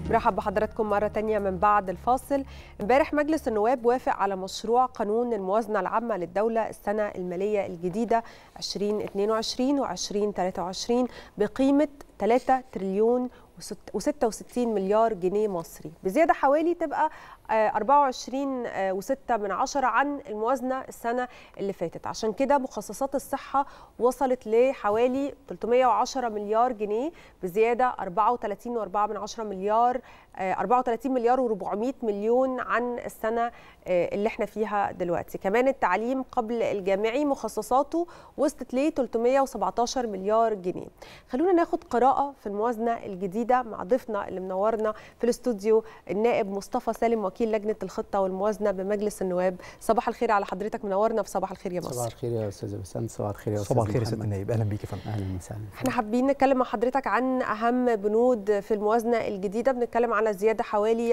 برحب بحضراتكم مرة تانية من بعد الفاصل امبارح مجلس النواب وافق على مشروع قانون الموازنة العامة للدولة السنة المالية الجديدة 2022 و 2023 بقيمة 3 تريليون و66 مليار جنيه مصري بزيادة حوالي تبقى 24 و6 من عشرة عن الموازنة السنة اللي فاتت عشان كده مخصصات الصحة وصلت لحوالي 310 مليار جنيه بزيادة 34 و4 من عشرة مليار 34 مليار و400 مليون عن السنة اللي احنا فيها دلوقتي كمان التعليم قبل الجامعي مخصصاته وصلت ل 317 مليار جنيه خلونا ناخد قراءة في الموازنة الجديدة مع ضيفنا اللي منورنا في الاستوديو النائب مصطفى سالم وكيل لجنة الخطة والموازنة بمجلس النواب صباح الخير على حضرتك منورنا في صباح الخير يا مصر صباح الخير يا استاذ بسنت صباح الخير يا استاذ صباح الخير يا سياده النائب اهلا بيك يا فندم اهلا وسهلا احنا حابين نتكلم مع حضرتك عن اهم بنود في الموازنه الجديده بنتكلم على زياده حوالي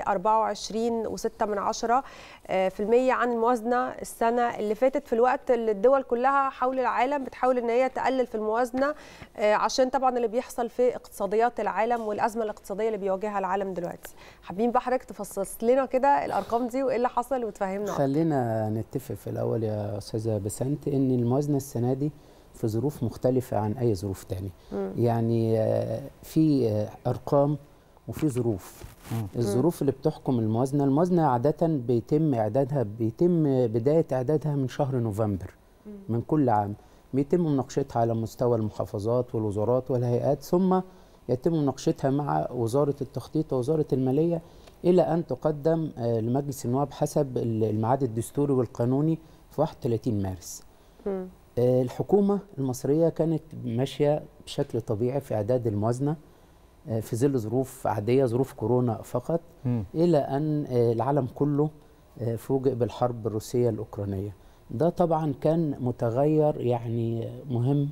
24 و6 من عشرة في المية عن الموازنه السنه اللي فاتت في الوقت اللي الدول كلها حول العالم بتحاول ان هي تقلل في الموازنه عشان طبعا اللي بيحصل في اقتصاديات العالم والازمه الاقتصاديه اللي بيواجهها العالم دلوقتي حابين بقى حضرتك تفصص لنا كده الارقام دي وايه اللي حصل وتفهمنا خلينا نتفق في الاول يا استاذه بسنت ان الموازنه السنه دي في ظروف مختلفة عن أي ظروف تانية مم. يعني في أرقام وفي ظروف مم. الظروف اللي بتحكم الموازنة الموازنة عادة بيتم إعدادها بيتم بداية إعدادها من شهر نوفمبر مم. من كل عام بيتم مناقشتها على مستوى المحافظات والوزارات والهيئات ثم يتم مناقشتها مع وزارة التخطيط ووزارة المالية إلى أن تقدم لمجلس النواب حسب الميعاد الدستوري والقانوني في 31 مارس م. الحكومة المصرية كانت ماشية بشكل طبيعي في إعداد الموازنة في ظل ظروف عادية ظروف كورونا فقط م. إلى أن العالم كله فوجئ بالحرب الروسية الأوكرانية ده طبعا كان متغير يعني مهم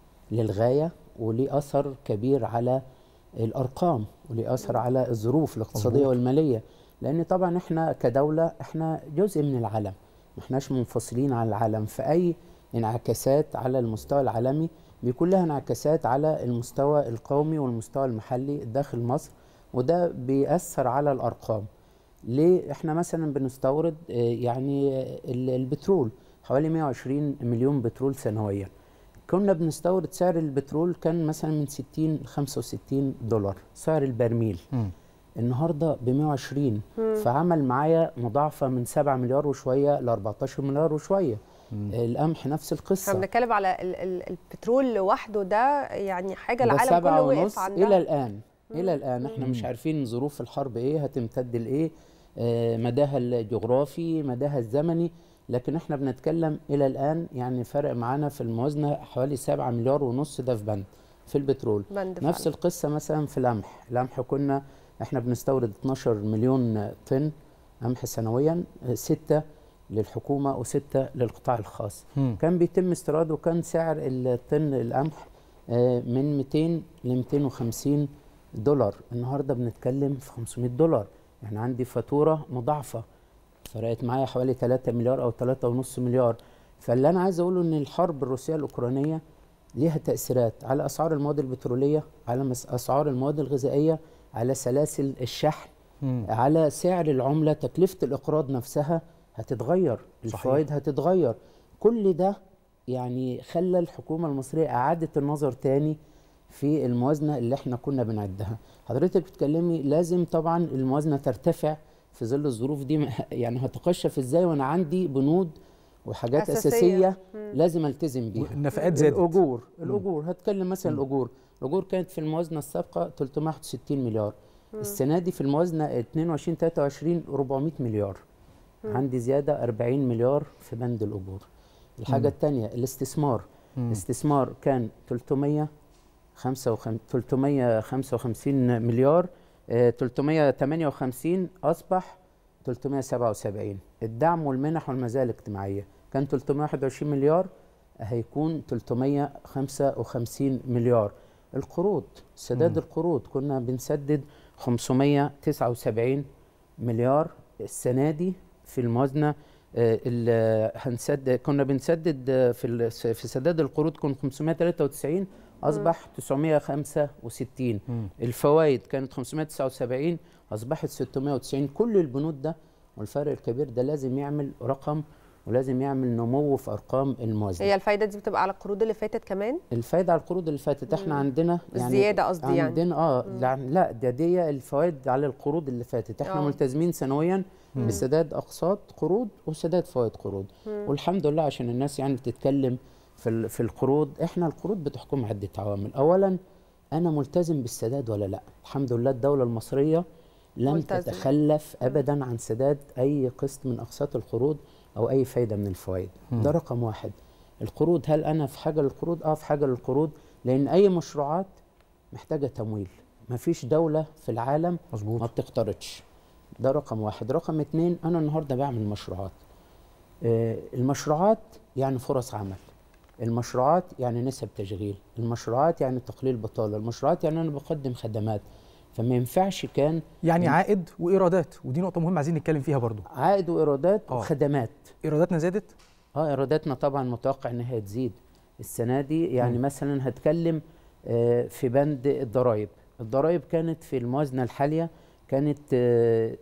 للغاية وليه أثر كبير على الأرقام وليه أثر على الظروف الاقتصادية والمالية لأن طبعا إحنا كدولة إحنا جزء من العالم ما إحناش منفصلين عن العالم فأي انعكاسات على المستوى العالمي بيكون لها انعكاسات على المستوى القومي والمستوى المحلي داخل مصر وده بيأثر على الأرقام ليه احنا مثلا بنستورد يعني البترول حوالي 120 مليون بترول سنويا كنا بنستورد سعر البترول كان مثلا من 60 ل 65 دولار سعر البرميل م. النهارده ب 120 م. فعمل معايا مضاعفه من 7 مليار وشويه ل 14 مليار وشويه القمح نفس القصه احنا بنتكلم على ال ال البترول لوحده ده يعني حاجه العالم كله وقف عندها الى الان مم. الى الان احنا مم. مش عارفين ظروف الحرب ايه هتمتد لايه آه مداها الجغرافي مداها الزمني لكن احنا بنتكلم الى الان يعني فرق معانا في الموازنه حوالي 7 مليار ونص ده في بند في البترول بند نفس فعلا. القصه مثلا في القمح القمح كنا احنا بنستورد 12 مليون طن قمح سنويا 6 للحكومه وستة للقطاع الخاص م. كان بيتم استيراده وكان سعر الطن القمح من 200 ل 250 دولار النهارده بنتكلم في 500 دولار يعني عندي فاتوره مضاعفه فرقت معايا حوالي 3 مليار او 3.5 مليار فاللي انا عايز اقوله ان الحرب الروسيه الاوكرانيه ليها تاثيرات على اسعار المواد البتروليه على اسعار المواد الغذائيه على سلاسل الشحن م. على سعر العمله تكلفه الاقراض نفسها هتتغير الفوائد هتتغير كل ده يعني خلى الحكومه المصريه اعاده النظر تاني في الموازنه اللي احنا كنا بنعدها حضرتك بتكلمي لازم طبعا الموازنه ترتفع في ظل الظروف دي يعني هتقشف ازاي وانا عندي بنود وحاجات اساسيه, أساسية لازم التزم بيها النفقات زادت الاجور الاجور هتكلم مثلا مم. الاجور الاجور كانت في الموازنه السابقه 361 مليار مم. السنه دي في الموازنه 22 23 400 مليار مم. عندي زيادة 40 مليار في بند الأجور الحاجة الثانية الاستثمار مم. الاستثمار كان 300 355 مليار آه 358 أصبح 377 الدعم والمنح والمزايا الاجتماعية كان 321 مليار هيكون 355 مليار القروض سداد مم. القروض كنا بنسدد 579 مليار السنة دي في الموازنه هنسدد كنا بنسدد في في سداد القروض كنا 593 اصبح 965 مم. الفوائد كانت 579 اصبحت 690 كل البنود ده والفرق الكبير ده لازم يعمل رقم ولازم يعمل نمو في ارقام الموازنه هي الفايده دي بتبقى على القروض اللي فاتت كمان الفايده على القروض اللي فاتت احنا عندنا الزيادة قصدي يعني. عندنا اه لا, لا ده دي الفوائد على القروض اللي فاتت احنا آه. ملتزمين سنويا بسداد اقساط قروض وسداد فوائد قروض والحمد لله عشان الناس يعني بتتكلم في ال- في القروض احنا القروض بتحكم عده عوامل اولا انا ملتزم بالسداد ولا لا الحمد لله الدوله المصريه لم ملتزم. تتخلف ابدا عن سداد اي قسط من اقساط القروض او اي فايده من الفوائد ده رقم واحد القروض هل انا في حاجه للقروض اه في حاجه للقروض لان اي مشروعات محتاجه تمويل ما فيش دوله في العالم ما مظبوط بتقترضش ده رقم واحد رقم اتنين انا النهارده بعمل مشروعات آه، المشروعات يعني فرص عمل المشروعات يعني نسب تشغيل المشروعات يعني تقليل بطاله المشروعات يعني انا بقدم خدمات فما ينفعش كان يعني عائد وايرادات ودي نقطه مهمه عايزين نتكلم فيها برضو عائد وايرادات آه. وخدمات ايراداتنا زادت اه ايراداتنا طبعا متوقع انها تزيد السنه دي يعني مم. مثلا هتكلم آه، في بند الضرائب الضرائب كانت في الموازنه الحاليه كانت آه،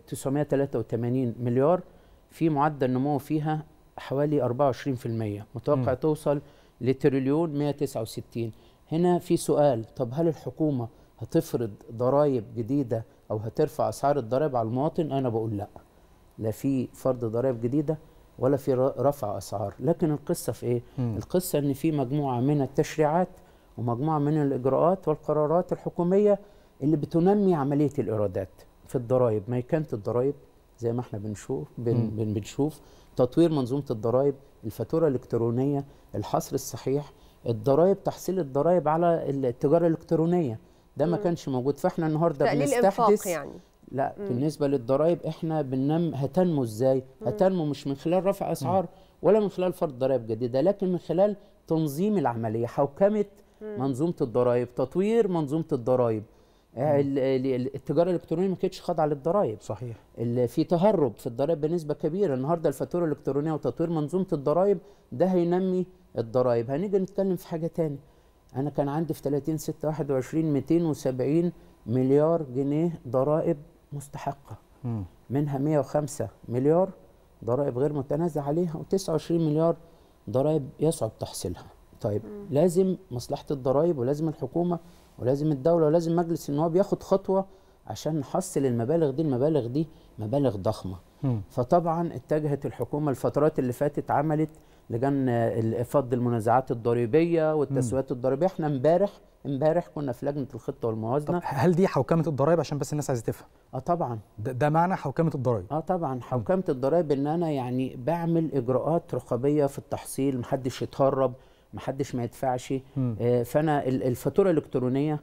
983 مليار في معدل نمو فيها حوالي 24% متوقع مم. توصل لتريليون 169 هنا في سؤال طب هل الحكومه هتفرض ضرائب جديده او هترفع اسعار الضرائب على المواطن انا بقول لا لا في فرض ضرائب جديده ولا في ر- رفع اسعار لكن القصه في ايه مم. القصه ان في مجموعه من التشريعات ومجموعه من الاجراءات والقرارات الحكوميه اللي بتنمي عمليه الايرادات في الضرائب ميكنه الضرائب زي ما احنا بنشوف بن مم. بن بنشوف تطوير منظومه الضرائب الفاتوره الالكترونيه الحصر الصحيح الضرائب تحصيل الضرائب على التجاره الالكترونيه ده ما مم. كانش موجود فاحنا النهارده تقليل بنستحدث انفاق يعني لا مم. بالنسبه للضرائب احنا بننم هتنمو ازاي مم. هتنمو مش من خلال رفع اسعار ولا من خلال فرض ضرائب جديده لكن من خلال تنظيم العمليه حوكمه منظومه الضرائب تطوير منظومه الضرائب آه، ال- ال- التجاره الالكترونيه ما كانتش خاضعه للضرائب صحيح ال- في تهرب في الضرائب بنسبه كبيره النهارده الفاتوره الالكترونيه وتطوير منظومه الضرائب ده هينمي الضرائب هنيجي نتكلم في حاجه تاني انا كان عندي في 30 6 21 270 مليار جنيه ضرائب مستحقه مم. منها 105 مليار ضرائب غير متنازع عليها و29 مليار ضرائب يصعب تحصيلها طيب لازم مصلحه الضرائب ولازم الحكومه ولازم الدوله ولازم مجلس النواب ياخد خطوه عشان نحصل المبالغ دي المبالغ دي مبالغ ضخمه مم. فطبعا اتجهت الحكومه الفترات اللي فاتت عملت لجان ال- فض المنازعات الضريبيه والتسويات الضريبيه احنا امبارح امبارح كنا في لجنه الخطه طب والموازنه هل دي حوكمه الضرائب عشان بس الناس عايزه تفهم اه طبعا ده, ده معنى حوكمه الضرائب اه طبعا حوكمه الضرائب ان انا يعني بعمل اجراءات رقابيه في التحصيل محدش يتهرب محدش ما يدفعش مم. آه فانا ال- الفاتوره الالكترونيه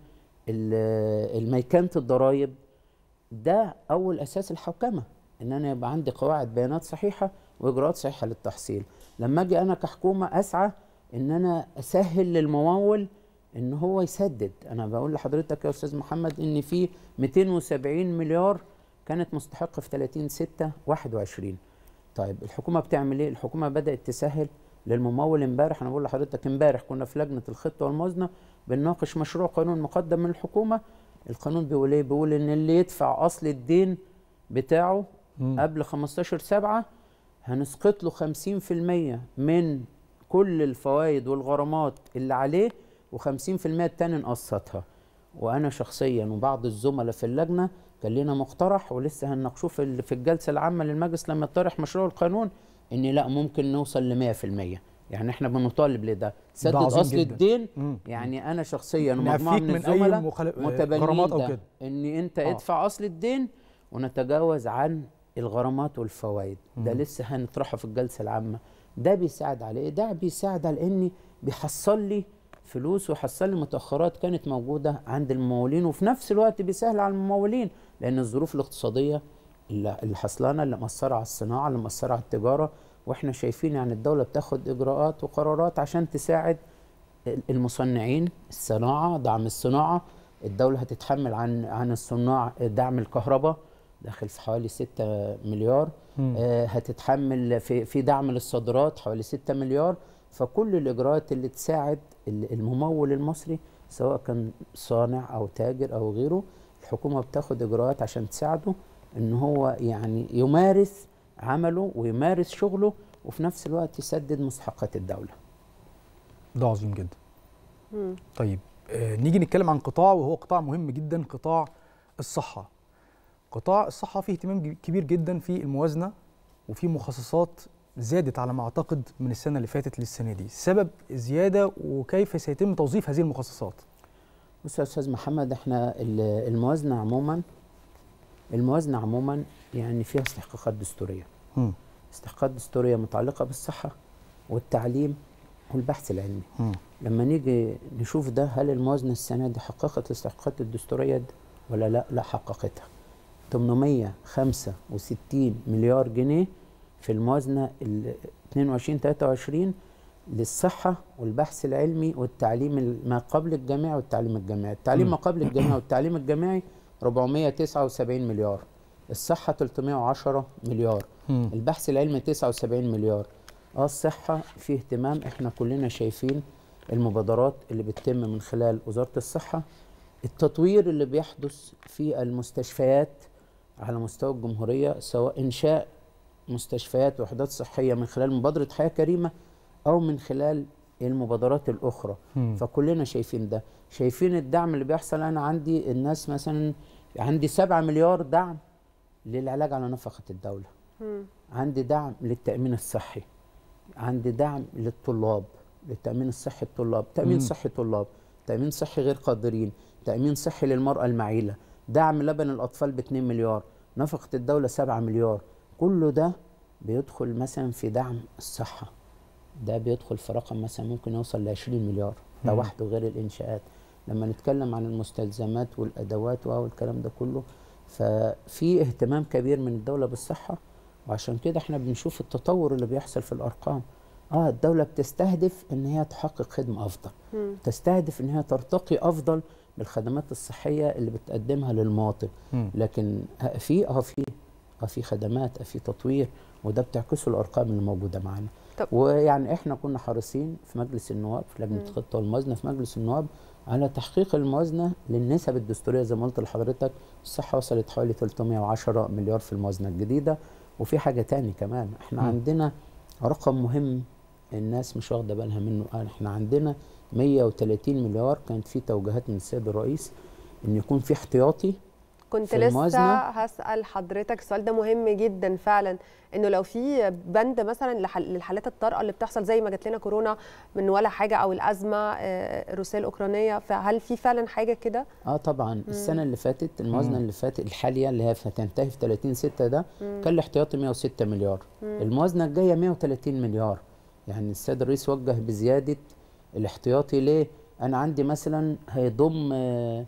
ال- الميكنه الضرائب ده اول اساس الحوكمه ان انا يبقى عندي قواعد بيانات صحيحه واجراءات صحيحه للتحصيل لما اجي انا كحكومه اسعى ان انا اسهل للممول ان هو يسدد انا بقول لحضرتك يا استاذ محمد ان في 270 مليار كانت مستحقه في 30 6 21 طيب الحكومه بتعمل ايه الحكومه بدات تسهل للممول امبارح انا بقول لحضرتك امبارح كنا في لجنه الخطه والموازنه بنناقش مشروع قانون مقدم من الحكومه القانون بيقول ايه بيقول ان اللي يدفع اصل الدين بتاعه مم. قبل 15 7 هنسقط له 50% من كل الفوائد والغرامات اللي عليه و50% التاني نقسطها وانا شخصيا وبعض الزملاء في اللجنه كان لنا مقترح ولسه هنناقشوه في ال- في الجلسه العامه للمجلس لما يطرح مشروع القانون ان لا ممكن نوصل ل 100% يعني احنا بنطالب لده سدد عظيم اصل جداً. الدين مم. يعني انا شخصيا ومجموعه نعفيك من من اي الزملاء مخالف متبنين غرامات او ده كده ان انت آه. ادفع اصل الدين ونتجاوز عن الغرامات والفوائد ده مم. لسه هنطرحه في الجلسه العامه ده بيساعد على ايه ده بيساعد على اني بيحصل لي فلوس ويحصل لي متاخرات كانت موجوده عند الممولين وفي نفس الوقت بيسهل على الممولين لان الظروف الاقتصاديه اللي اللي حصلانه اللي مأثره على الصناعه اللي مأثره على التجاره واحنا شايفين يعني الدوله بتاخد اجراءات وقرارات عشان تساعد المصنعين الصناعه دعم الصناعه الدوله هتتحمل عن عن الصناع دعم الكهرباء داخل في حوالي 6 مليار مم. آه، هتتحمل في في دعم للصادرات حوالي 6 مليار فكل الاجراءات اللي تساعد ال- الممول المصري سواء كان صانع او تاجر او غيره الحكومه بتاخد اجراءات عشان تساعده ان هو يعني يمارس عمله ويمارس شغله وفي نفس الوقت يسدد مستحقات الدوله ده عظيم جدا مم. طيب آه نيجي نتكلم عن قطاع وهو قطاع مهم جدا قطاع الصحة قطاع الصحة فيه اهتمام ج- كبير جدا في الموازنة وفي مخصصات زادت على ما أعتقد من السنة اللي فاتت للسنة دي سبب الزيادة وكيف سيتم توظيف هذه المخصصات بص يا استاذ محمد احنا ال- الموازنه عموما الموازنه عموما يعني فيها استحقاقات دستوريه مم. استحقاقات دستوريه متعلقه بالصحه والتعليم والبحث العلمي مم. لما نيجي نشوف ده هل الموازنه السنه دي حققت الاستحقاقات الدستوريه دي ولا لا لا حققتها 865 مليار جنيه في الموازنه ال 22 23 للصحه والبحث العلمي والتعليم ال- ما قبل الجامعي والتعليم الجامعي التعليم مم. ما قبل الجامعي والتعليم الجامعي 479 مليار الصحه 310 مليار مم. البحث العلمي 79 مليار اه الصحة في اهتمام احنا كلنا شايفين المبادرات اللي بتتم من خلال وزارة الصحة التطوير اللي بيحدث في المستشفيات على مستوى الجمهورية سواء إنشاء مستشفيات وحدات صحية من خلال مبادرة حياة كريمة أو من خلال المبادرات الأخرى مم. فكلنا شايفين ده شايفين الدعم اللي بيحصل أنا عندي الناس مثلا عندي 7 مليار دعم للعلاج على نفقة الدولة مم. عندي دعم للتأمين الصحي عندي دعم للطلاب للتأمين الصحي الطلاب تأمين مم. صحي طلاب تأمين صحي غير قادرين تأمين صحي للمرأة المعيلة دعم لبن الأطفال ب 2 مليار نفقة الدولة 7 مليار كله ده بيدخل مثلا في دعم الصحة ده بيدخل في رقم مثلا ممكن يوصل ل 20 مليار ده مم. وحده غير الإنشاءات لما نتكلم عن المستلزمات والأدوات والكلام ده كله ففي اهتمام كبير من الدولة بالصحة وعشان كده احنا بنشوف التطور اللي بيحصل في الارقام اه الدوله بتستهدف ان هي تحقق خدمه افضل مم. تستهدف ان هي ترتقي افضل بالخدمات الصحيه اللي بتقدمها للمواطن مم. لكن آه، في اه في اه في خدمات اه في تطوير وده بتعكسه الارقام اللي موجوده معانا طب- ويعني احنا كنا حريصين في مجلس النواب في لجنه مم. الخطه والموازنه في مجلس النواب على تحقيق الموازنه للنسب الدستوريه زي ما قلت لحضرتك الصحه وصلت حوالي 310 مليار في الموازنه الجديده وفي حاجه تاني كمان احنا مم. عندنا رقم مهم الناس مش واخده بالها منه آه، احنا عندنا 130 مليار كانت في توجيهات من السيد الرئيس ان يكون في احتياطي كنت في لسه الموازنة؟ هسأل حضرتك السؤال ده مهم جدا فعلا انه لو في بند مثلا لح- للحالات الطارئه اللي بتحصل زي ما جات لنا كورونا من ولا حاجه او الازمه آه، الروسيه الاوكرانيه فهل في فعلا حاجه كده؟ اه طبعا السنه اللي فاتت الموازنه مم. اللي فاتت الحاليه اللي هي هتنتهي في 30 6 ده مم. كان الاحتياطي 106 مليار مم. الموازنه الجايه 130 مليار يعني السيد الرئيس وجه بزياده الاحتياطي ليه انا عندي مثلا هيضم آه،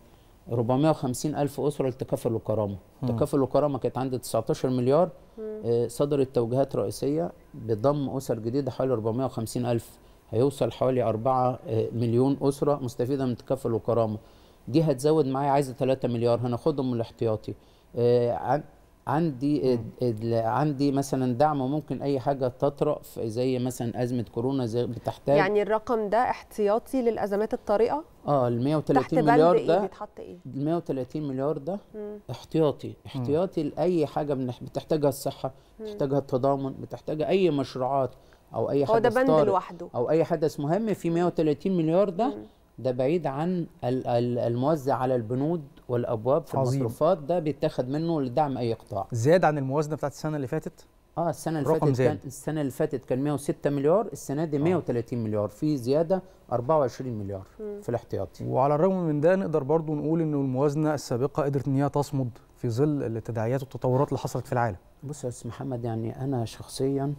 450 الف اسره للتكافل والكرامه مم. التكافل والكرامه كانت عندي 19 مليار آه، صدرت توجيهات رئيسيه بضم اسر جديده حوالي 450 الف هيوصل حوالي 4 آه، مليون اسره مستفيده من التكافل والكرامه دي هتزود معايا عايزه 3 مليار هناخدهم من الاحتياطي آه، عن- عندي آه، ال- عندي مثلا دعم ممكن اي حاجه تطرأ في- زي مثلا ازمه كورونا زي بتحتاج يعني الرقم ده احتياطي للازمات الطارئه اه ال تحت 130 بند مليار ايه ده بيتحط ايه؟ ال 130 مليار ده مم. احتياطي احتياطي لاي حاجه بنح- بتحتاجها الصحه بتحتاجها التضامن بتحتاجها اي مشروعات او اي هو ده حدث بند طارئ لوحده او اي حدث مهم في 130 مليار ده مم. ده بعيد عن ال- ال- الموزع على البنود والابواب في عظيم. المصروفات ده بيتاخد منه لدعم اي قطاع زاد عن الموازنه بتاعت السنه اللي فاتت اه السنه اللي رقم فاتت زاد. كان السنه اللي فاتت كان 106 مليار السنه دي 130 مليار في زياده 24 مليار في الاحتياطي وعلى الرغم من ده نقدر برضو نقول انه الموازنه السابقه قدرت ان هي تصمد في ظل التداعيات والتطورات اللي حصلت في العالم بص يا استاذ محمد يعني انا شخصيا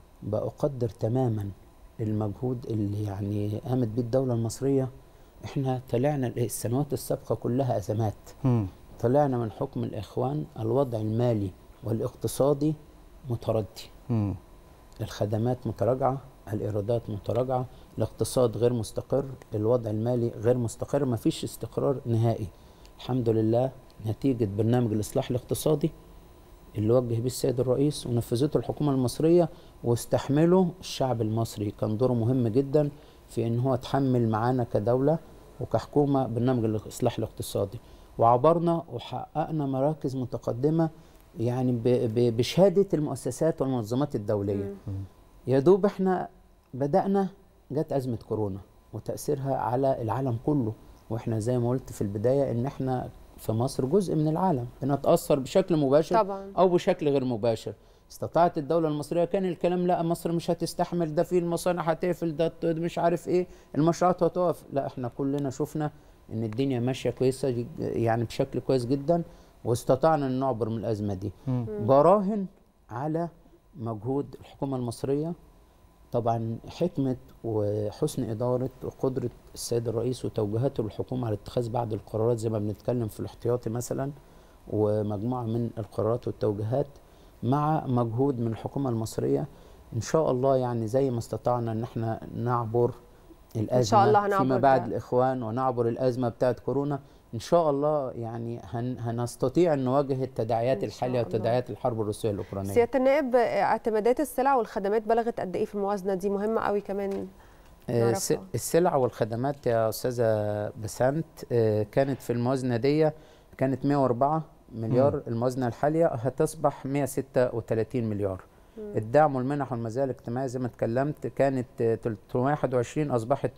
بقدر تماما المجهود اللي يعني قامت بيه الدوله المصريه احنا طلعنا السنوات السابقه كلها ازمات مم. طلعنا من حكم الاخوان الوضع المالي والاقتصادي متردي مم. الخدمات متراجعه الايرادات متراجعه الاقتصاد غير مستقر الوضع المالي غير مستقر ما فيش استقرار نهائي الحمد لله نتيجه برنامج الاصلاح الاقتصادي اللي وجه بيه السيد الرئيس ونفذته الحكومه المصريه واستحمله الشعب المصري كان دوره مهم جدا في ان هو تحمل معانا كدوله وكحكومه برنامج الاصلاح الاقتصادي وعبرنا وحققنا مراكز متقدمه يعني ب- ب- بشهاده المؤسسات والمنظمات الدوليه يا دوب احنا بدانا جت ازمه كورونا وتاثيرها على العالم كله واحنا زي ما قلت في البدايه ان احنا في مصر جزء من العالم بنتاثر بشكل مباشر طبعا او بشكل غير مباشر استطاعت الدولة المصرية كان الكلام لا مصر مش هتستحمل ده في المصانع هتقفل ده ت- مش عارف ايه المشروعات هتقف لا احنا كلنا شفنا ان الدنيا ماشية كويسة جد- يعني بشكل كويس جدا واستطعنا ان نعبر من الأزمة دي مم. براهن على مجهود الحكومة المصرية طبعا حكمة وحسن إدارة وقدرة السيد الرئيس وتوجيهاته للحكومة على اتخاذ بعض القرارات زي ما بنتكلم في الاحتياطي مثلا ومجموعة من القرارات والتوجيهات مع مجهود من الحكومة المصرية إن شاء الله يعني زي ما استطعنا إن احنا نعبر الأزمة الله هنعبر فيما بعد ده. الإخوان ونعبر الأزمة بتاعت كورونا إن شاء الله يعني هن هنستطيع أن نواجه التداعيات إن شاء الحالية الله. وتداعيات الحرب الروسية الأوكرانية سياده النائب اعتمادات السلع والخدمات بلغت قد ايه في الموازنه دي مهمه قوي كمان آه، نعرفها. الس- السلع والخدمات يا استاذه بسنت آه، كانت في الموازنه دي كانت 104 مليار الموازنه الحاليه هتصبح 136 مليار الدعم والمنح والمزايا الاجتماعيه زي ما اتكلمت كانت آه، 321 اصبحت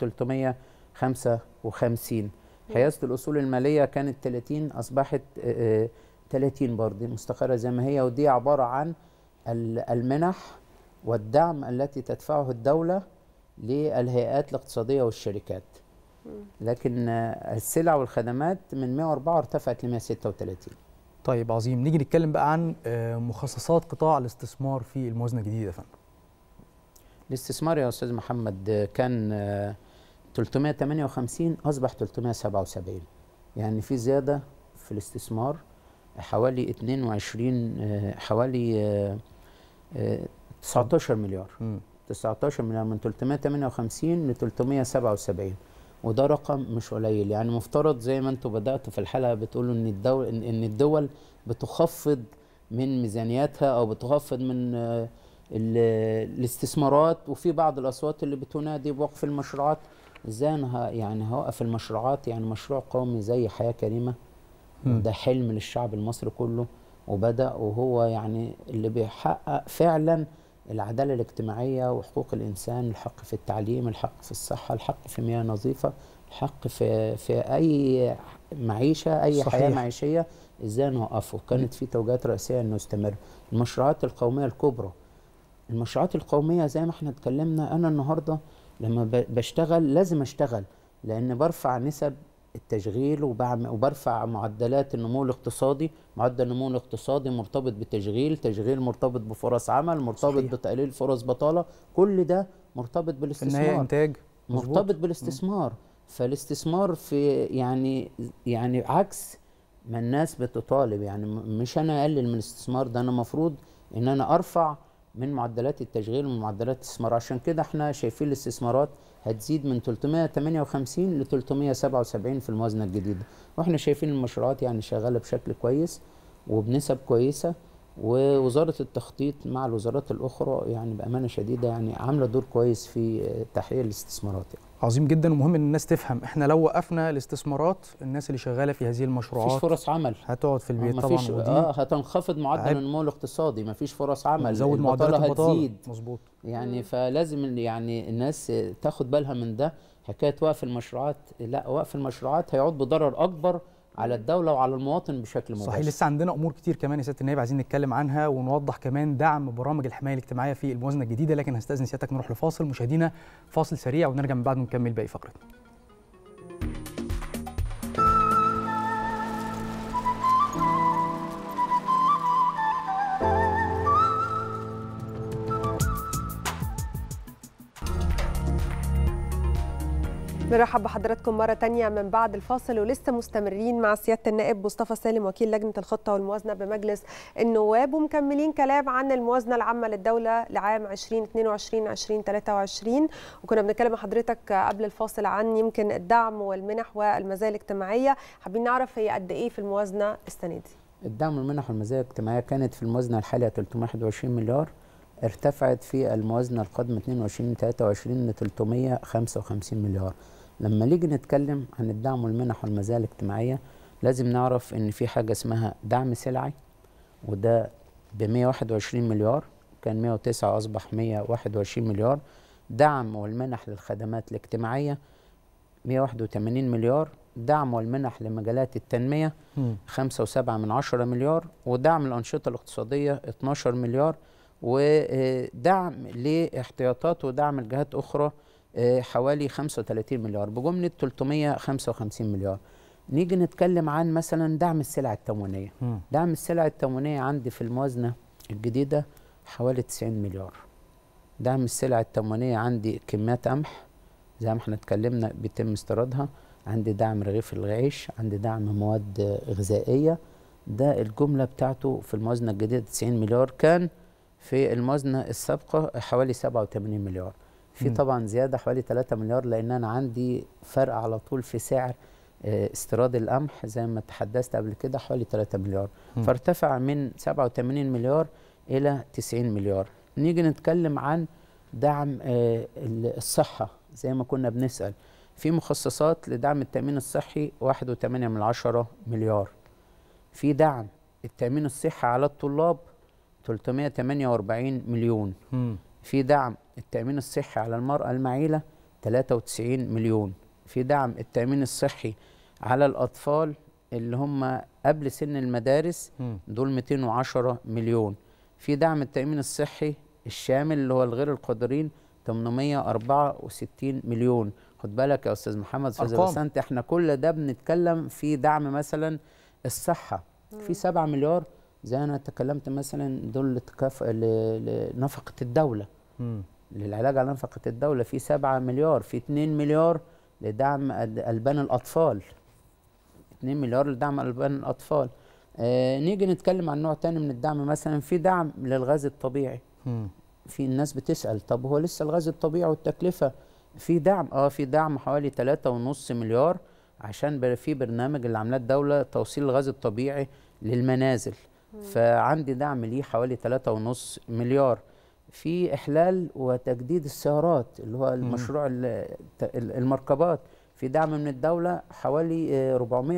355 حيازه الاصول الماليه كانت 30 اصبحت آه، آه، 30 برضه مستقره زي ما هي ودي عباره عن ال- المنح والدعم التي تدفعه الدوله للهيئات الاقتصاديه والشركات لكن آه، السلع والخدمات من 104 ارتفعت ل 136 طيب عظيم نيجي نتكلم بقى عن آه، مخصصات قطاع الاستثمار في الموازنه الجديده يا فندم الاستثمار يا استاذ محمد آه، كان آه، 358 اصبح 377 يعني في زياده في الاستثمار حوالي 22 آه، حوالي آه، آه، 19 مليار مم. 19 مليار من 358 ل 377 وده رقم مش قليل يعني مفترض زي ما انتم بداتوا في الحلقه بتقولوا ان الدول ان إن الدول بتخفض من ميزانياتها او بتخفض من آه، ال- الاستثمارات وفي بعض الاصوات اللي بتنادي بوقف المشروعات ازاي انا ه- يعني هوقف المشروعات يعني مشروع قومي زي حياه كريمه مم. ده حلم للشعب المصري كله وبدأ وهو يعني اللي بيحقق فعلا العدالة الاجتماعية وحقوق الإنسان الحق في التعليم الحق في الصحة الحق في مياه نظيفة الحق في في أي معيشة أي صحيح. حياة معيشية إزاي نوقفه كانت في توجيهات رئيسية إنه يستمر المشروعات القومية الكبرى المشروعات القومية زي ما احنا اتكلمنا أنا النهاردة لما ب- بشتغل لازم أشتغل لأن برفع نسب التشغيل وبعمل وبرفع معدلات النمو الاقتصادي معدل النمو الاقتصادي مرتبط بتشغيل تشغيل مرتبط بفرص عمل مرتبط صحيح. بتقليل فرص بطالة كل ده مرتبط في النهايه بالاستثمار انتاج مظبوط. مرتبط بالاستثمار فالاستثمار في يعني يعني عكس ما الناس بتطالب يعني م- مش انا اقلل من الاستثمار ده انا المفروض ان انا ارفع من معدلات التشغيل ومن معدلات الاستثمار عشان كده احنا شايفين الاستثمارات هتزيد من 358 ل 377 في الموازنه الجديده واحنا شايفين المشروعات يعني شغاله بشكل كويس وبنسب كويسه ووزاره التخطيط مع الوزارات الاخرى يعني بامانه شديده يعني عامله دور كويس في آه، تحقيق الاستثمارات يعني. عظيم جدا ومهم ان الناس تفهم احنا لو وقفنا الاستثمارات الناس اللي شغاله في هذه مفيش المشروعات فرص عمل هتقعد في البيت ما طبعا فيش ودي اه هتنخفض معدل عبء. النمو الاقتصادي مفيش فرص عمل زود معدلات البطاله البطاله هتزيد مظبوط يعني فلازم ال- يعني الناس تاخد بالها من ده حكايه وقف المشروعات لا وقف المشروعات هيعود بضرر اكبر على الدوله وعلى المواطن بشكل مباشر صحيح لسه عندنا امور كتير كمان يا سياده النائب عايزين نتكلم عنها ونوضح كمان دعم برامج الحمايه الاجتماعيه في الموازنه الجديده لكن هستاذن سيادتك نروح لفاصل مشاهدينا فاصل سريع ونرجع من بعد ونكمل باقي فقرتنا بنرحب بحضراتكم مرة تانية من بعد الفاصل ولسه مستمرين مع سيادة النائب مصطفى سالم وكيل لجنة الخطة والموازنة بمجلس النواب ومكملين كلام عن الموازنة العامة للدولة لعام 2022 2023 وكنا بنتكلم مع حضرتك قبل الفاصل عن يمكن الدعم والمنح والمزايا الاجتماعية حابين نعرف هي قد ايه في الموازنة السنة دي الدعم والمنح والمزايا الاجتماعيه كانت في الموازنه الحاليه 321 مليار ارتفعت في الموازنه القادمه 22 23 ل 355 مليار لما نيجي نتكلم عن الدعم والمنح والمزايا الاجتماعيه لازم نعرف ان في حاجه اسمها دعم سلعي وده ب 121 مليار كان 109 اصبح 121 مليار دعم والمنح للخدمات الاجتماعيه 181 مليار دعم والمنح لمجالات التنميه مم. 5.7 من عشرة مليار ودعم الأنشطة الاقتصادية 12 مليار ودعم لاحتياطات ودعم الجهات أخرى آه، حوالي 35 مليار بجملة 355 مليار نيجي نتكلم عن مثلا دعم السلع التموينية مم. دعم السلع التموينية عندي في الموازنة الجديدة حوالي 90 مليار دعم السلع التموينية عندي كميات قمح زي ما احنا اتكلمنا بيتم استيرادها عندي دعم رغيف العيش عندي دعم مواد غذائية ده الجملة بتاعته في الموازنة الجديدة 90 مليار كان في الموازنة السابقة حوالي 87 مليار في مم. طبعا زيادة حوالي 3 مليار لأن أنا عندي فرق على طول في سعر آه، استيراد القمح زي ما تحدثت قبل كده حوالي 3 مليار مم. فارتفع من 87 مليار إلى 90 مليار نيجي نتكلم عن دعم آه، ال- الصحة زي ما كنا بنسأل في مخصصات لدعم التأمين الصحي 1.8 من عشرة مليار في دعم التأمين الصحي على الطلاب 348 مليون مم. في دعم التأمين الصحي على المرأة المعيلة 93 مليون في دعم التأمين الصحي على الأطفال اللي هم قبل سن المدارس مم. دول 210 مليون في دعم التأمين الصحي الشامل اللي هو الغير القادرين 864 مليون خد بالك يا أستاذ محمد أستاذ أرقام. بسنت احنا كل ده بنتكلم في دعم مثلا الصحة في 7 مليار زي أنا تكلمت مثلا دول لتكاف... ل- لنفقة الدولة مم. للعلاج على نفقة الدولة في 7 مليار في 2 مليار لدعم أد- ألبان الأطفال 2 مليار لدعم ألبان الأطفال آه نيجي نتكلم عن نوع تاني من الدعم مثلا في دعم للغاز الطبيعي مم. في الناس بتسأل طب هو لسه الغاز الطبيعي والتكلفة في دعم اه في دعم حوالي تلاتة ونص مليار عشان بر- في برنامج اللي عاملاه الدولة توصيل الغاز الطبيعي للمنازل فعندي دعم ليه حوالي تلاتة ونص مليار في إحلال وتجديد السيارات اللي هو المشروع ال- ت- ال- المركبات في دعم من الدولة حوالي آه،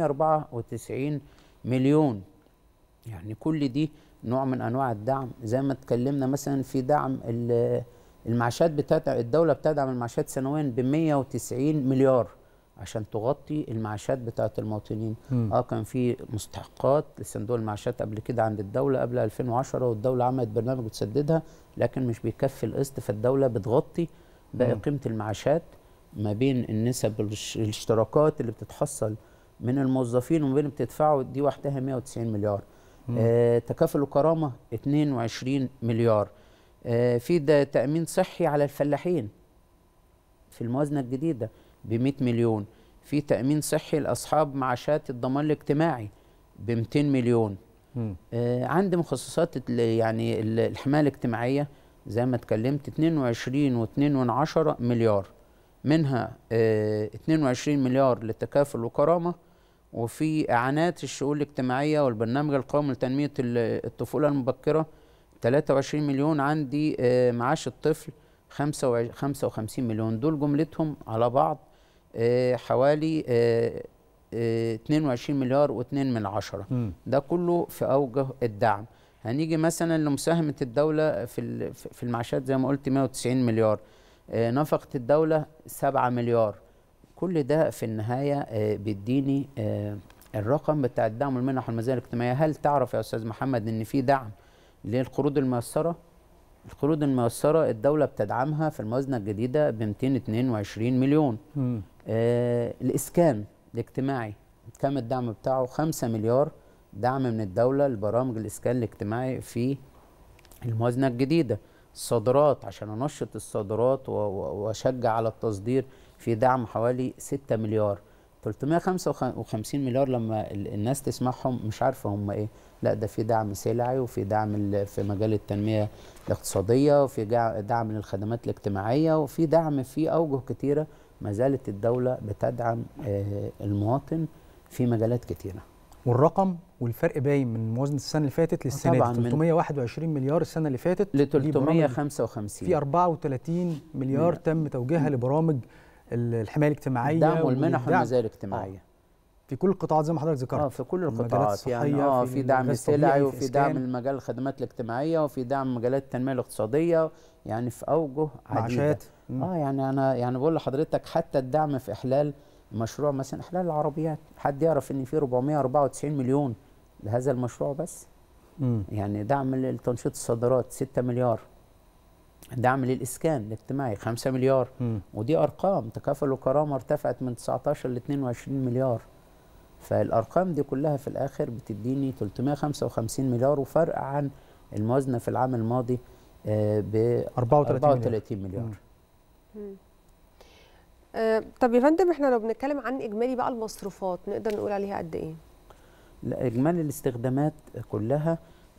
494 مليون يعني كل دي نوع من انواع الدعم زي ما اتكلمنا مثلا في دعم ال- المعاشات بتاعت الدوله بتدعم المعاشات سنويا ب 190 مليار عشان تغطي المعاشات بتاعت المواطنين مم. اه كان في مستحقات لصندوق المعاشات قبل كده عند الدوله قبل 2010 والدوله عملت برنامج بتسددها لكن مش بيكفي القسط فالدوله بتغطي باقي مم. قيمه المعاشات ما بين النسب الش- الاشتراكات اللي بتتحصل من الموظفين وما بين بتدفعوا دي وحدها 190 مليار مم. آه تكافل وكرامه 22 مليار آه في ده تامين صحي على الفلاحين في الموازنه الجديده ب 100 مليون في تامين صحي لاصحاب معاشات الضمان الاجتماعي ب 200 مليون مم. آه، عندي مخصصات ال- يعني ال- الحماية الاجتماعية زي ما اتكلمت 22 و2 من عشرة مليار منها آه، 22 مليار للتكافل وكرامة وفي إعانات الشؤون الاجتماعية والبرنامج القومي لتنمية ال- الطفولة المبكرة 23 مليون عندي آه، معاش الطفل 55 55 مليون دول جملتهم على بعض آه، حوالي آه، آه، 22 مليار و2 من عشرة مم. ده كله في اوجه الدعم هنيجي مثلا لمساهمه الدوله في ال- في المعاشات زي ما قلت 190 مليار آه، نفقه الدوله 7 مليار كل ده في النهايه آه، بيديني آه، الرقم بتاع الدعم والمنح والمزايا الاجتماعيه هل تعرف يا استاذ محمد ان في دعم للقروض الميسره القروض الميسره الدوله بتدعمها في الموازنه الجديده ب 222 مليون مم. آه الإسكان الاجتماعي كم الدعم بتاعه 5 مليار دعم من الدولة لبرامج الإسكان الاجتماعي في الموازنة الجديدة الصادرات عشان أنشط الصادرات و- و- وأشجع على التصدير في دعم حوالي 6 مليار 355 مليار لما ال- الناس تسمعهم مش عارفة هم إيه لا ده في دعم سلعي وفي دعم ال- في مجال التنمية الاقتصادية وفي جع- دعم للخدمات الاجتماعية وفي دعم في أوجه كتيرة ما زالت الدولة بتدعم آه، المواطن في مجالات كتيرة والرقم والفرق باين من موازنه السنه اللي فاتت للسنه طبعاً دي من- 321 مليار السنه اللي فاتت ل دي برامج 355 في 34 مليار مم. تم توجيهها لبرامج ال- الحمايه الاجتماعيه الدعم والمنح والدعم والمزايا الاجتماعيه في كل القطاعات زي ما حضرتك ذكرت اه في كل المجالات القطاعات يعني الصحية، اه في في دعم الغاز سلعي الطبيعي، في وفي دعم إسكان. المجال الخدمات الاجتماعيه وفي دعم مجالات التنميه الاقتصاديه يعني في اوجه عديده معاشات مم. اه يعني انا يعني بقول لحضرتك حتى الدعم في احلال مشروع مثلا احلال العربيات حد يعرف ان في 494 مليون لهذا المشروع بس مم. يعني دعم لتنشيط الصادرات 6 مليار دعم للاسكان الاجتماعي 5 مليار مم. ودي ارقام تكافل وكرامه ارتفعت من 19 ل 22 مليار فالارقام دي كلها في الاخر بتديني 355 مليار وفرق عن الموازنه في العام الماضي ب 34 مليار 34 مليار مم. آه، طب يا فندم احنا لو بنتكلم عن اجمالي بقى المصروفات نقدر نقول عليها قد ايه؟ لا اجمالي الاستخدامات كلها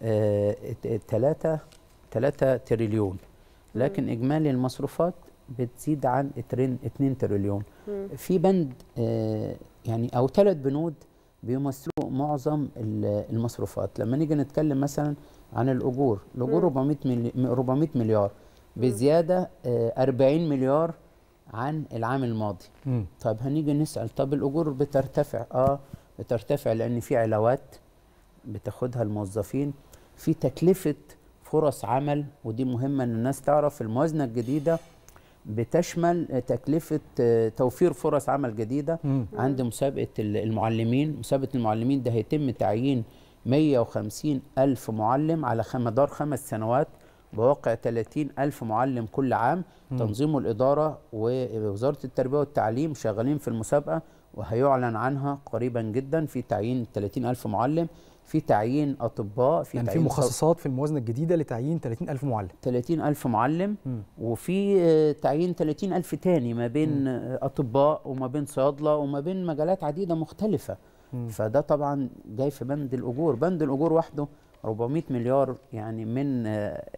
3 3 تريليون لكن اجمالي المصروفات بتزيد عن 2 تريليون مم. في بند آه، يعني او ثلاث بنود بيمثلوا معظم ال- المصروفات لما نيجي نتكلم مثلا عن الاجور الاجور مم. 400 ملي 400 مليار بزياده آه، 40 مليار عن العام الماضي مم. طب هنيجي نسال طب الاجور بترتفع اه بترتفع لان في علاوات بتاخدها الموظفين في تكلفه فرص عمل ودي مهمه ان الناس تعرف الموازنه الجديده بتشمل آه، تكلفه آه، توفير فرص عمل جديده مم. عند مسابقة ال- المعلمين مسابقة المعلمين ده هيتم تعيين 150 ألف معلم على خ- مدار خمس سنوات بواقع 30 ألف معلم كل عام مم. تنظيم الإدارة ووزارة التربية والتعليم شغالين في المسابقة وهيعلن عنها قريبا جدا في تعيين 30 ألف معلم في تعيين أطباء في يعني في تعيين صو- مخصصات في الموازنه الجديده لتعيين 30000 معلم 30 ألف معلم مم. وفي آه، تعيين 30 ألف تاني ما بين آه، أطباء وما بين صيادلة وما بين مجالات عديدة مختلفة مم. فده طبعا جاي في بند الأجور بند الأجور وحده 400 مليار يعني من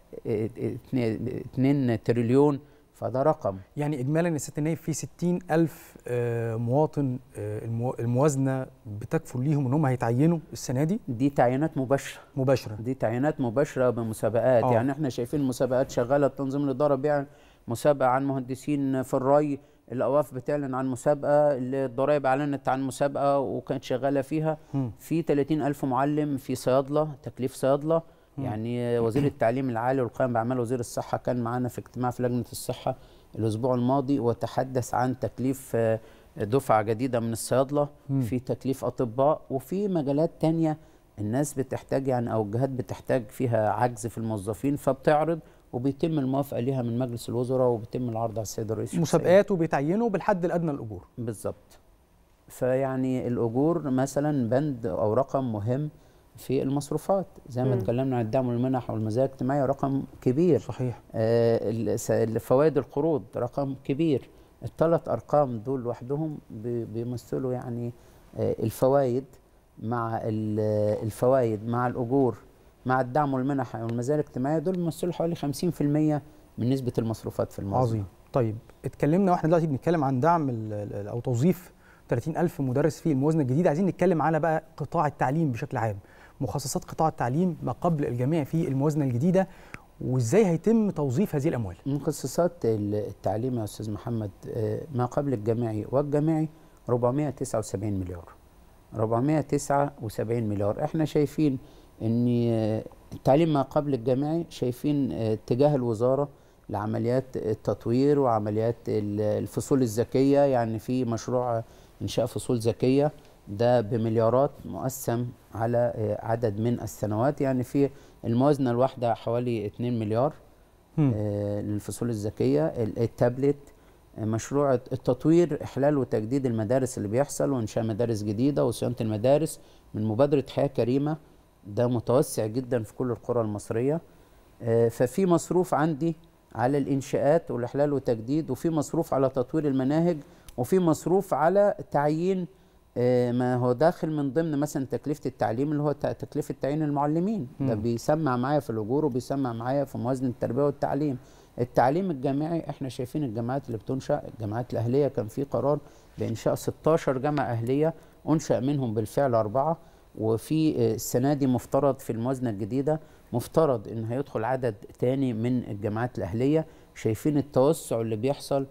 2 تريليون فده رقم يعني اجمالا يا سياده النائب في 60000 آه، مواطن آه، المو- الموازنه بتكفل ليهم ان هم هيتعينوا السنه دي دي تعيينات مباشرة مباشره دي تعيينات مباشرة بمسابقات آه. يعني احنا شايفين مسابقات شغالة تنظيم الإدارة بيعلن مسابقة عن مهندسين في الري الأواف بتعلن عن مسابقة الضرائب أعلنت عن مسابقة وكانت شغالة فيها مم. في 30 ألف معلم في صيادلة تكليف صيادلة مم. يعني وزير التعليم العالي والقيام بأعمال وزير الصحة كان معانا في اجتماع في لجنة الصحة الأسبوع الماضي وتحدث عن تكليف آه، دفعة جديدة من الصيادلة مم. في تكليف أطباء وفي مجالات تانية الناس بتحتاج يعني أو الجهات بتحتاج فيها عجز في الموظفين فبتعرض وبيتم الموافقة ليها من مجلس الوزراء وبيتم العرض على السيد الرئيس الشخصية. مسابقات وبيتعينوا بالحد الادنى للاجور بالظبط فيعني الأجور مثلا بند أو رقم مهم في المصروفات زي ما مم. اتكلمنا عن الدعم والمنح والمزايا الاجتماعية رقم كبير صحيح آه، الس- الفوائد القروض رقم كبير الثلاث أرقام دول لوحدهم بي- بيمثلوا يعني آه، الفوائد مع ال- الفوائد مع الأجور مع الدعم والمنح والمزايا الاجتماعية دول بيمثلوا حوالي 50% من نسبة المصروفات في الموازنة عظيم طيب اتكلمنا واحنا دلوقتي بنتكلم عن دعم ال- ال- او توظيف 30000 مدرس في الموازنه الجديده عايزين نتكلم على بقى قطاع التعليم بشكل عام مخصصات قطاع التعليم ما قبل الجميع في الموازنه الجديده وازاي هيتم توظيف هذه الاموال مخصصات ال- التعليم يا استاذ محمد آه، ما قبل الجامعي والجامعي 479 مليار 479 مليار احنا شايفين ان آه، التعليم ما قبل الجامعي شايفين آه، اتجاه الوزاره لعمليات التطوير وعمليات ال- الفصول الذكيه يعني في مشروع انشاء فصول ذكيه ده بمليارات مقسم على آه، عدد من السنوات يعني في الموازنه الواحده حوالي 2 مليار مم. آه، للفصول الذكيه ال- التابلت آه، مشروع التطوير احلال وتجديد المدارس اللي بيحصل وانشاء مدارس جديده وصيانه المدارس من مبادره حياه كريمه ده متوسع جدا في كل القرى المصريه آه، ففي مصروف عندي على الانشاءات والاحلال والتجديد وفي مصروف على تطوير المناهج وفي مصروف على تعيين آه، ما هو داخل من ضمن مثلا تكلفه التعليم اللي هو ت- تكلفه تعيين المعلمين ده مم. بيسمع معايا في الاجور وبيسمع معايا في موازنه التربيه والتعليم التعليم الجامعي احنا شايفين الجامعات اللي بتنشا الجامعات الاهليه كان في قرار بانشاء 16 جامعه اهليه انشا منهم بالفعل اربعه وفي آه، السنه دي مفترض في الموازنه الجديده مفترض ان هيدخل عدد تاني من الجامعات الاهليه شايفين التوسع اللي بيحصل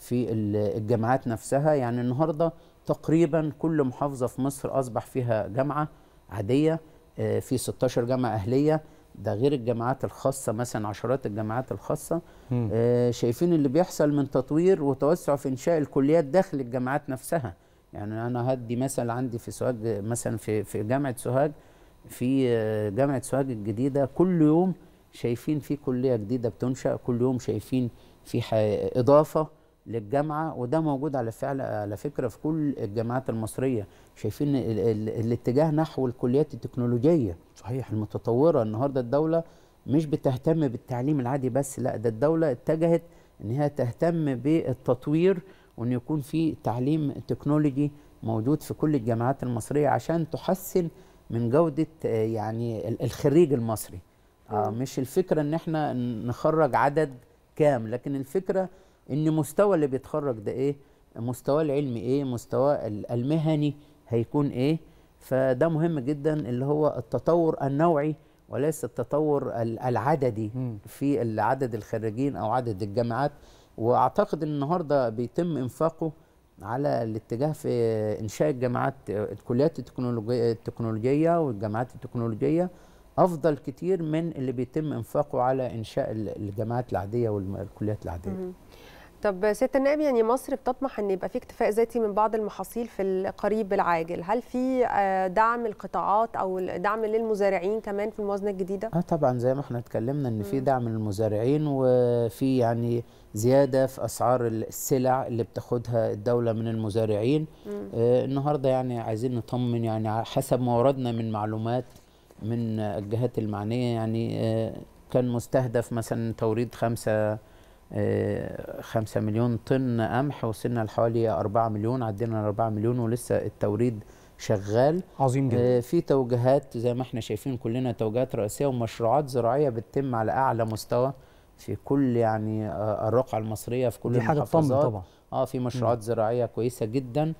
في ال- الجامعات نفسها يعني النهارده تقريبا كل محافظه في مصر اصبح فيها جامعه عاديه آه، في 16 جامعه اهليه ده غير الجامعات الخاصه مثلا عشرات الجامعات الخاصه مم. آه، شايفين اللي بيحصل من تطوير وتوسع في انشاء الكليات داخل الجامعات نفسها يعني انا هدي مثل عندي في سوهاج مثلا في في جامعه سوهاج في آه، جامعه سوهاج الجديده كل يوم شايفين في كليه جديده بتنشا كل يوم شايفين في ح- اضافه للجامعه وده موجود على فعل على فكره في كل الجامعات المصريه شايفين ال ال الاتجاه نحو الكليات التكنولوجيه صحيح المتطوره النهارده الدوله مش بتهتم بالتعليم العادي بس لا ده الدوله اتجهت ان هي تهتم بالتطوير وان يكون في تعليم تكنولوجي موجود في كل الجامعات المصريه عشان تحسن من جوده آه، يعني ال- الخريج المصري آه مم. مش الفكره ان احنا نخرج عدد كام لكن الفكره ان مستوى اللي بيتخرج ده ايه مستواه العلمي ايه مستواه ال- المهني هيكون ايه فده مهم جدا اللي هو التطور النوعي وليس التطور ال- العددي مم. في عدد الخريجين او عدد الجامعات واعتقد ان النهارده بيتم انفاقه على الاتجاه في انشاء الجامعات الكليات التكنولوجيه التكنولوجيه والجامعات التكنولوجيه افضل كتير من اللي بيتم انفاقه على انشاء ال- الجامعات العاديه والكليات العاديه مهم. طب سياده النائب يعني مصر بتطمح ان يبقى في اكتفاء ذاتي من بعض المحاصيل في القريب العاجل هل في آه، دعم القطاعات او دعم للمزارعين كمان في الموازنه الجديده اه طبعا زي ما احنا اتكلمنا ان في مم. دعم للمزارعين وفي يعني زياده في اسعار السلع اللي بتاخدها الدوله من المزارعين مم. آه النهارده يعني عايزين نطمن يعني ع- حسب ما وردنا من معلومات من آه، الجهات المعنيه يعني آه كان مستهدف مثلا توريد خمسة آه، خمسة مليون طن قمح وصلنا لحوالي أربعة مليون عدينا الأربعة مليون ولسه التوريد شغال عظيم جدا آه، في توجيهات زي ما احنا شايفين كلنا توجيهات رئيسيه ومشروعات زراعيه بتتم على اعلى مستوى في كل يعني آه، الرقعه المصريه في كل دي حاجه تطمن المحافظات طبعا اه في مشروعات زراعيه كويسه جدا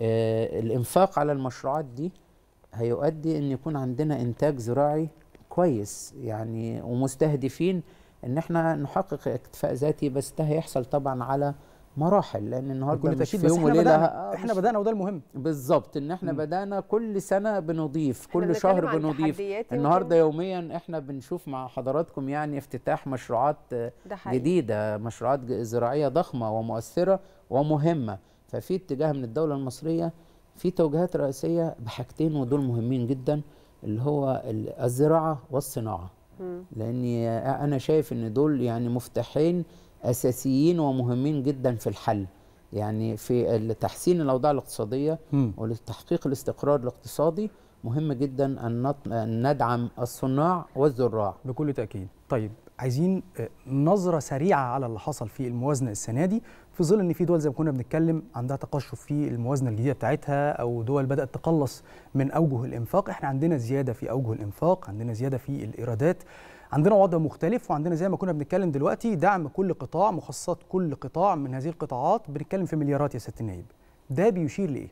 آه الانفاق على المشروعات دي هيؤدي ان يكون عندنا انتاج زراعي كويس يعني ومستهدفين ان احنا نحقق اكتفاء ذاتي بس ده هيحصل طبعا على مراحل لان النهارده بكل مش تاكيد في بس يوم احنا وليله بدانا آه، احنا مش- بدانا وده المهم بالظبط ان احنا مم. بدانا كل سنه بنضيف إحنا كل بنتكلم شهر عن بنضيف تحديات يمكن- النهارده يوميا احنا بنشوف مع حضراتكم يعني افتتاح مشروعات آه، ده حقيقي جديده مشروعات ج- زراعيه ضخمه ومؤثره ومهمه ففي اتجاه من الدوله المصريه في توجيهات رئيسيه بحاجتين ودول مهمين جدا اللي هو ال- الزراعه والصناعه مم. لاني آه، انا شايف ان دول يعني مفتاحين اساسيين ومهمين جدا في الحل يعني في تحسين الاوضاع الاقتصاديه مم. ولتحقيق الاستقرار الاقتصادي مهم جدا ان نط- أن ندعم الصناع والزراع بكل تاكيد طيب عايزين آه، نظره سريعه على اللي حصل في الموازنه السنه دي في ظل ان في دول زي ما كنا بنتكلم عندها تقشف في الموازنه الجديده بتاعتها او دول بدات تقلص من اوجه الانفاق احنا عندنا زياده في اوجه الانفاق عندنا زياده في الايرادات عندنا وضع مختلف وعندنا زي ما كنا بنتكلم دلوقتي دعم كل قطاع مخصصات كل قطاع من هذه القطاعات بنتكلم في مليارات يا سياده النائب ده بيشير لايه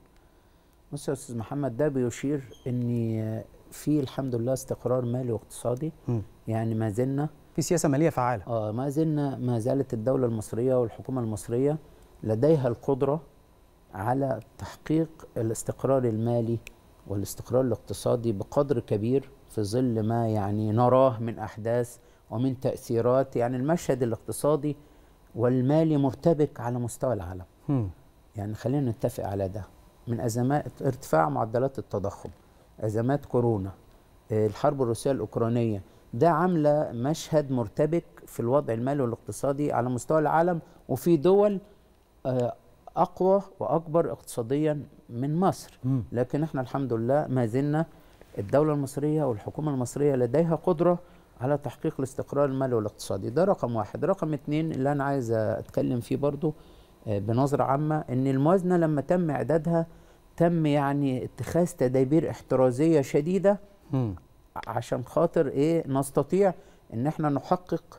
بص يا استاذ محمد ده بيشير ان في الحمد لله استقرار مالي واقتصادي مم. يعني ما زلنا في سياسه ماليه فعاله اه ما زلنا ما زالت الدوله المصريه والحكومه المصريه لديها القدره على تحقيق الاستقرار المالي والاستقرار الاقتصادي بقدر كبير في ظل ما يعني نراه من احداث ومن تاثيرات يعني المشهد الاقتصادي والمالي مرتبك على مستوى العالم مم. يعني خلينا نتفق على ده من ازمات ارتفاع معدلات التضخم ازمات كورونا آه، الحرب الروسيه الاوكرانيه ده عامله مشهد مرتبك في الوضع المالي والاقتصادي على مستوى العالم وفي دول آه، اقوى واكبر اقتصاديا من مصر مم. لكن احنا الحمد لله ما زلنا الدولة المصرية والحكومة المصرية لديها قدرة على تحقيق الاستقرار المالي والاقتصادي ده رقم واحد رقم اتنين اللي أنا عايز أتكلم فيه برضو آه، بنظرة عامة إن الموازنة لما تم إعدادها تم يعني اتخاذ تدابير احترازية شديدة مم. عشان خاطر إيه نستطيع إن احنا نحقق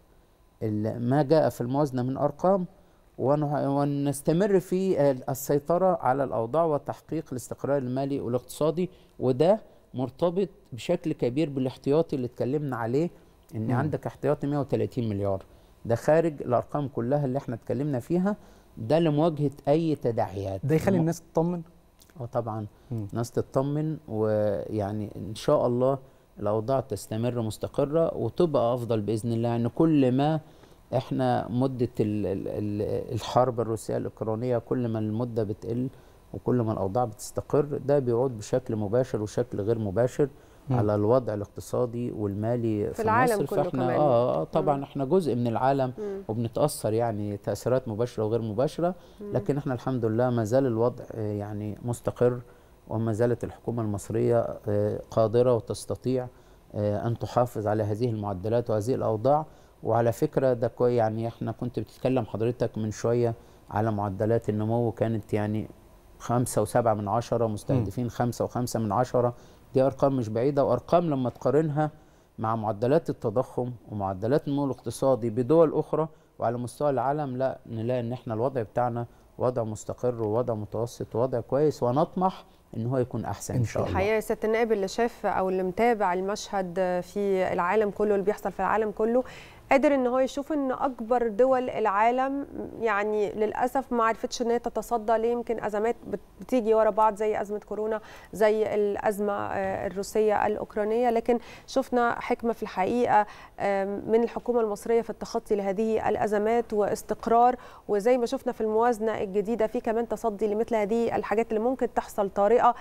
ال- ما جاء في الموازنة من أرقام ونه- ونستمر في ال- السيطرة على الأوضاع وتحقيق الاستقرار المالي والاقتصادي وده مرتبط بشكل كبير بالاحتياطي اللي اتكلمنا عليه ان مم. عندك احتياطي 130 مليار ده خارج الارقام كلها اللي احنا اتكلمنا فيها ده لمواجهه اي تداعيات ده يخلي الناس تطمن اه طبعا مم. الناس تطمن ويعني ان شاء الله الاوضاع تستمر مستقره وتبقى افضل باذن الله يعني كل ما احنا مده ال- ال- ال- الحرب الروسيه الاوكرانيه كل ما المده بتقل وكل ما الاوضاع بتستقر ده بيعود بشكل مباشر وشكل غير مباشر مم. على الوضع الاقتصادي والمالي في, العالم مصر كله فاحنا كمان. اه آه، طبعا مم. احنا جزء من العالم مم. وبنتاثر يعني تاثيرات مباشره وغير مباشره لكن احنا الحمد لله ما زال الوضع آه، يعني مستقر وما زالت الحكومه المصريه آه، قادره وتستطيع آه، ان تحافظ على هذه المعدلات وهذه الاوضاع وعلى فكره ده كوي يعني احنا كنت بتتكلم حضرتك من شويه على معدلات النمو كانت يعني خمسة وسبعة من عشرة مستهدفين خمسة وخمسة من عشرة دي أرقام مش بعيدة وأرقام لما تقارنها مع معدلات التضخم ومعدلات النمو الاقتصادي بدول أخرى وعلى مستوى العالم لا نلاقي إن إحنا الوضع بتاعنا وضع مستقر ووضع متوسط ووضع كويس ونطمح إن هو يكون أحسن إن إن شاء شاء الله الحقيقه يا سياده النائب اللي شاف او اللي متابع المشهد في العالم كله اللي بيحصل في العالم كله قادر ان هو يشوف ان اكبر دول العالم يعني للاسف ما عرفتش ان هي تتصدى ليه يمكن ازمات بت- بتيجي ورا بعض زي ازمه كورونا زي الازمه آه، الروسيه الاوكرانيه لكن شفنا حكمه في الحقيقه آم، من الحكومه المصريه في التخطي لهذه الازمات واستقرار وزي ما شفنا في الموازنه الجديده في كمان تصدي لمثل هذه الحاجات اللي ممكن تحصل طارئه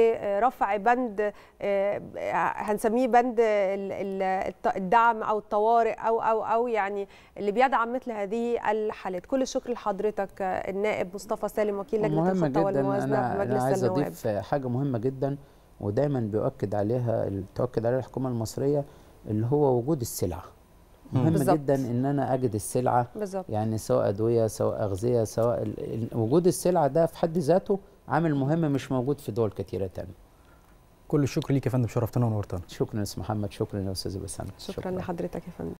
برفع بند آه، هنسميه بند ال- ال- الت- الدعم او الطوارئ او او او يعني اللي بيدعم مثل هذه الحالات كل الشكر لحضرتك آه، النائب مصطفى سالم وكيل لجنه مهمة الخطه جدا والموازنه أنا, في أنا مجلس عايز النواب أضيف حاجة مهمة جدا ودايما بيؤكد عليها تؤكد عليها الحكومة المصرية اللي هو وجود السلعة مم. مهم بالظبط. جدا ان انا اجد السلعه بالظبط يعني سواء ادويه سواء اغذيه سواء ال- ال- وجود السلعه ده في حد ذاته عامل مهم مش موجود في دول كثيره تانية كل الشكر ليك يا فندم شرفتنا ونورتنا شكرا يا استاذ محمد شكرا يا استاذ بسام شكرا لحضرتك يا فندم